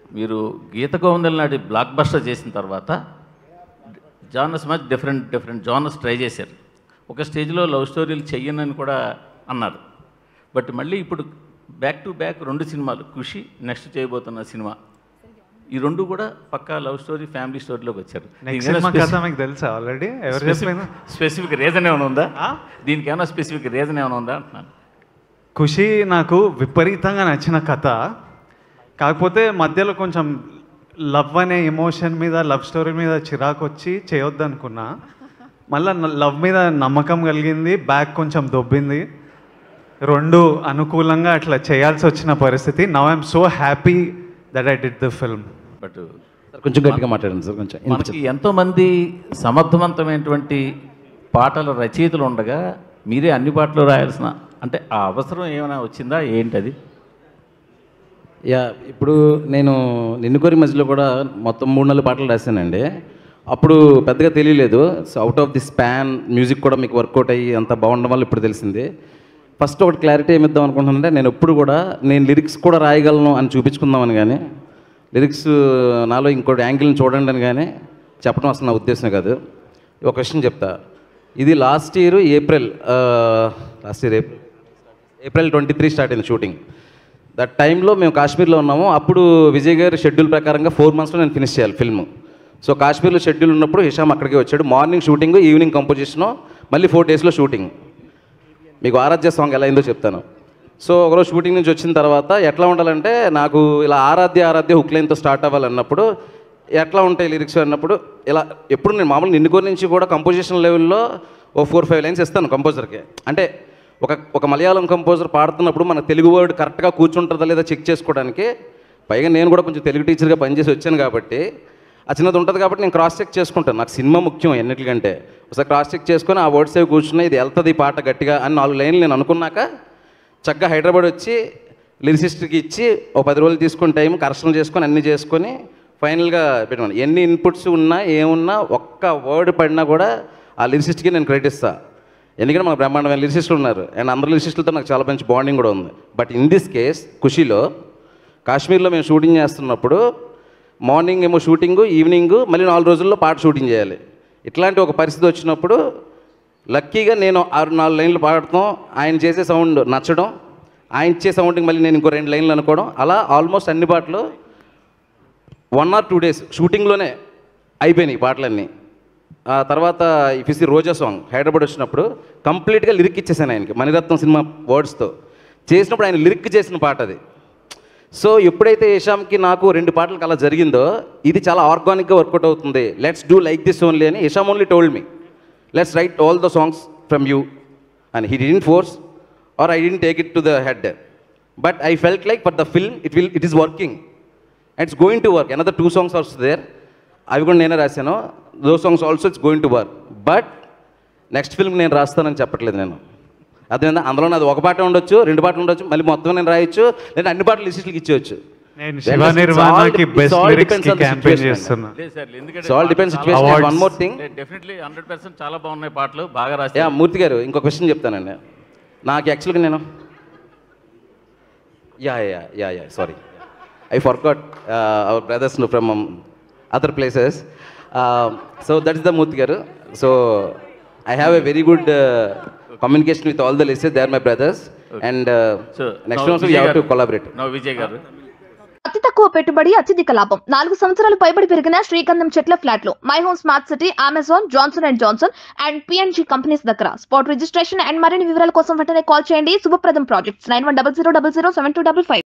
మీరు గీత గోవిందం నాటి block buster చేసిన తర్వాత జానర్స్ మధ్య డిఫరెంట్ డిఫరెంట్ జానర్స్ ట్రై చేశారు ఒక స్టేజ్లో లవ్ స్టోరీలు చెయ్యనని కూడా అన్నారు బట్ మళ్ళీ ఇప్పుడు బ్యాక్ టు బ్యాక్ రెండు సినిమాలు ఖుషి నెక్స్ట్ చేయబోతున్న సినిమా ఈ రెండు కూడా పక్కా లవ్ స్టోరీ ఫ్యామిలీ స్టోరీలోకి వచ్చారు నెక్స్ట్ సినిమా కథ మీకు తెలుసా ఆల్రెడీ ఎవరు చెప్పిన స్పెసిఫిక్ రీజన్ ఏమైనా ఉందా దీనికి ఏమైనా స్పెసిఫిక్ రీజన్ ఏమైనా ఉందా అంటున్నాను ఖుషి నాకు విపరీతంగా నచ్చిన కథ కాకపోతే మధ్యలో కొంచెం లవ్ అనే ఎమోషన్ మీద లవ్ స్టోరీ మీద చిరాకు వచ్చి చేయొద్దు అనుకున్నా మళ్ళీ లవ్ మీద నమ్మకం కలిగింది బ్యాక్ కొంచెం దొబ్బింది రెండు అనుకూలంగా అట్లా చేయాల్సి వచ్చిన పరిస్థితి now I'm so happy that I did the film but sir కొంచెం గట్టిగా మాట్లాడండి సార్ కొంచెం మనకి ఎంతోమంది సమర్థవంతమైనటువంటి పాటల రచయితలు ఉండగా మీరే అన్ని పాటలు రాయాల్సిన అంటే ఆ అవసరం ఏమైనా వచ్చిందా ఏంటది యా ఇప్పుడు నేను నిన్ను కోరి మధ్యలో కూడా మొత్తం మూడు నాలుగు పాటలు రాశానండి అప్పుడు పెద్దగా తెలియలేదు so out of the span music కూడా మీకు వర్కౌట్ అయ్యి అంత బాగుండడం వల్ల ఇప్పుడు తెలిసింది ఫస్ట్ ఒకటి క్లారిటీ ఏమిద్దాం అనుకుంటున్నానంటే నేను ఎప్పుడు కూడా నేను లిరిక్స్ కూడా రాయగలను అని చూపించుకుందామని కానీ లిరిక్స్ నాలో ఇంకోటి యాంగిల్ని చూడండి అని కానీ చెప్పడం అసలు నా ఉద్దేశం కాదు ఒక క్వశ్చన్ చెప్తా ఇది last year April last year April April twenty three start అయింది షూటింగ్ దట్ టైంలో మేము కాశ్మీర్లో ఉన్నాము అప్పుడు విజయ్ గారి షెడ్యూల్ ప్రకారంగా ఫోర్ మంత్స్లో నేను ఫినిష్ చేయాలి ఫిల్మ్ సో కాశ్మీర్లో షెడ్యూల్ ఉన్నప్పుడు హిషామ్ అక్కడికి వచ్చాడు మార్నింగ్ షూటింగ్ ఈవినింగ్ కంపోజిషను మళ్ళీ ఫోర్ డేస్లో షూటింగ్ మీకు ఆరాధ్య సాంగ్ ఎలా అయిందో చెప్తాను సో ఒకరోజు షూటింగ్ నుంచి వచ్చిన తర్వాత ఎట్లా ఉండాలంటే నాకు ఇలా ఆరాధ్య ఆరాధ్య హుక్ లైన్తో స్టార్ట్ అవ్వాలన్నప్పుడు ఎట్లా ఉంటాయి లిరిక్స్ అన్నప్పుడు ఇలా ఎప్పుడు నేను మామూలు నిన్నుకోరి నుంచి కూడా కంపోజిషన్ లెవెల్లో ఓ ఫోర్ ఫైవ్ లైన్స్ ఇస్తాను కంపోజర్కి అంటే ఒక ఒక మలయాళం కంపోజర్ పాడుతున్నప్పుడు మన తెలుగు వర్డ్ కరెక్ట్గా కూర్చుంటుందా లేదా చెక్ చేసుకోవడానికి పైగా నేను కూడా కొంచెం తెలుగు టీచర్గా పనిచేసి వచ్చాను కాబట్టి ఆ చిన్నది ఉంటుంది కాబట్టి నేను క్రాస్ చెక్ చేసుకుంటాను నాకు సినిమా ముఖ్యం ఎన్నిటికంటే ఒకసారి క్రాస్ చెక్ చేసుకొని ఆ వర్డ్స్ అవి కూర్చున్నా ఇది వెళ్తుంది ఈ పాట గట్టిగా అని నాలుగు లైన్లు నేను అనుకున్నాక చక్కగా హైదరాబాద్ వచ్చి లిరిసిస్ట్కి ఇచ్చి ఒక పది రోజులు తీసుకుని టైం కరెక్షన్ చేసుకొని అన్నీ చేసుకొని ఫైనల్గా పెట్టమని ఎన్ని ఇన్పుట్స్ ఉన్నా ఏమున్నా ఒక్క వర్డ్ పడినా కూడా ఆ లిరిసిస్ట్కి నేను క్రెడిట్ ఇస్తా ఎందుకంటే మన బ్రహ్మాండమైన లిరిసిస్టులు ఉన్నారు అండ్ అందరు లిరిసిస్టులతో నాకు చాలా మంచి బాండింగ్ కూడా ఉంది బట్ ఇన్ దిస్ కేస్ ఖుషీలో కాశ్మీర్లో మేము షూటింగ్ చేస్తున్నప్పుడు మార్నింగ్ ఏమో షూటింగ్ ఈవినింగ్ మళ్ళీ నాలుగు రోజుల్లో పాట షూటింగ్ చేయాలి ఇట్లాంటి ఒక పరిస్థితి వచ్చినప్పుడు లక్కీగా నేను ఆరు నాలుగు లైన్లు పాడటం ఆయన చేసే సౌండ్ నచ్చడం ఆయన ఇచ్చే సౌండ్కి మళ్ళీ నేను ఇంకో రెండు లైన్లు అనుకోవడం అలా ఆల్మోస్ట్ అన్ని పాటలు వన్ ఆర్ టూ డేస్ షూటింగ్లోనే అయిపోయినాయి ఈ పాటలన్నీ ఆ తర్వాత ఈ ఫిసి రోజా సాంగ్ హైదరాబాద్ వచ్చినప్పుడు కంప్లీట్గా లిరిక్ ఇచ్చేసాను ఆయనకి మణిరత్నం సినిమా వర్డ్స్తో చేసినప్పుడు ఆయన లిరిక్ చేసిన పాట అది సో ఎప్పుడైతే యశామ్కి నాకు రెండు పాటలకు అలా జరిగిందో ఇది చాలా ఆర్గానిక్గా వర్కౌట్ అవుతుంది let's do like this only అని Hesham only told me let's write all the songs from you and he didn't force or I didn't take it to the head but I felt like for the film it will it is working and it's going to work another two songs also there అవి కూడా నేనే రాశాను though songs also it's going to work but next film నేను రాస్తానని చెప్పట్లేదు నేను అదేవిధంగా అందులో నాది ఒక పాట ఉండొచ్చు రెండు పాటలు ఉండొచ్చు మళ్ళీ మొత్తం నేను రాయొచ్చు లేదా అన్ని పాటలు లిస్టులకి ఇచ్చేయచ్చు నేను Then శివ it's all- నిర్వాణకి it's best all lyrics depends కి on the క్యాంపెయిన్ situation. చేస్తున్నా లేదు సార్ ఎందుకంటే It's all depends పాటలు situation. Awards. One more thing. Definitely hundred percent చాలా బాగున్నాయి పాటలు బాగా యా రాశారు మూర్తి గారు ఇంకో క్వశ్చన్ చెప్తానండి నాకు యాక్చువల్గా నేను yeah yeah yeah yeah sorry I forgot our brothers from other places so that is the Murthy garu so I have a very good communication with all the lyricists they are my brothers and so next also you have to collaborate no Vijay garu అతి తక్కువ పెట్టుబడి అత్యధిక లాభం నాలుగు సంవత్సరాలు పైబడి పెరిగిన శ్రీకందం చెట్ల ఫ్లాట్లు My Home smart city Amazon Johnson and Johnson and PNG companies దగ్గర స్పాట్ రిజిస్ట్రేషన్ అండ్ మరిన్ని వివరాల కోసం వెంటనే కాల్ చేయండి Subhapradam projects nine one double zero double zero seven two double five